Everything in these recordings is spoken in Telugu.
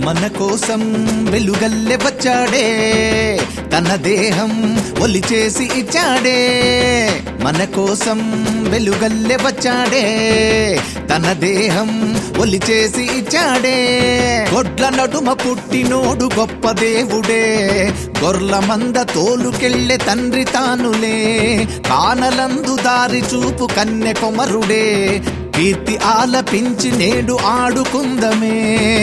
మన కోసం వెలుగల్లె వచ్చాడే తన దేహం ఒలి చేసి ఇచ్చాడే మన కోసం వెలుగల్లె వచ్చాడే తన దేహం ఒలి చేసి ఇచ్చాడే గొడ్ల నడుమ పుట్టినోడు గొప్ప దేవుడే గొర్ల మంద తోలుకెళ్ళే తండ్రి తానులే కానలందు దారి చూపు కన్నె కొమరుడే కీర్తి ఆలపించి నేడు ఆడుకుందమే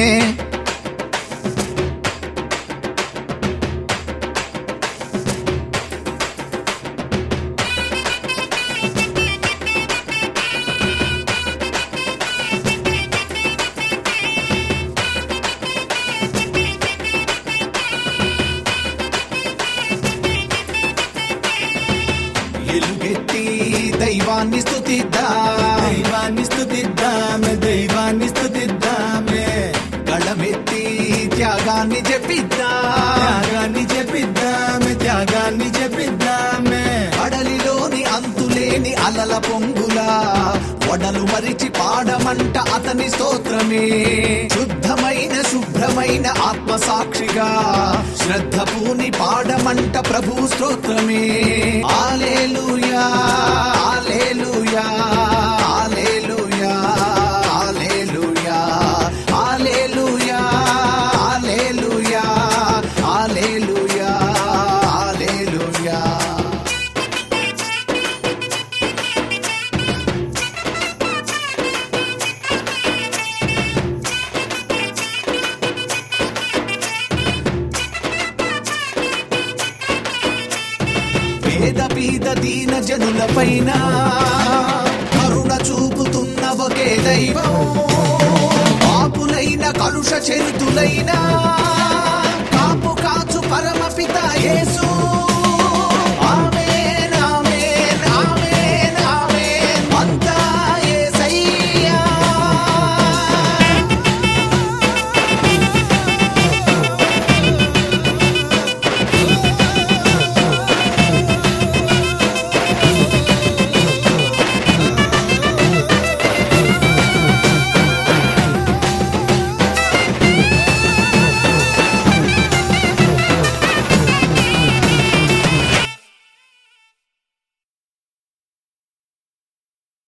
ఎలుగెత్తి దైవాన్ని స్తుతిద్దా దైవాన్ని స్తుతిద్దామే దైవాన్ని స్తుతిద్దామే గళమెత్తి త్యాగాన్ని చెప్పిద్దా త్యాగాన్ని చెప్పిద్దామే త్యాగాన్ని చెప్పిద్దామే కడలిలోని అంతులేని అలల పొంగులా వడలు మరిచి పాడమంట అతని స్తోత్రమే శుద్ధమైన శుభ్రమైన ఆత్మ సాక్షిగా శ్రద్ధ పూని పాడమంట ప్రభు స్తోత్రమే ఆలేలుయా ఆలేలుయా ఆలేలుయా ఆలేలుయా ఆలేలుయా ఆలేలుయా ఆలేలుయా ఆలేలుయా పేద పీద దీన జనుల పైన కరుణ చూపుతున్న ఒకే దైవం పాపులైన కలుష చరితులైన కాపు కాచు పరమ పిత యేసు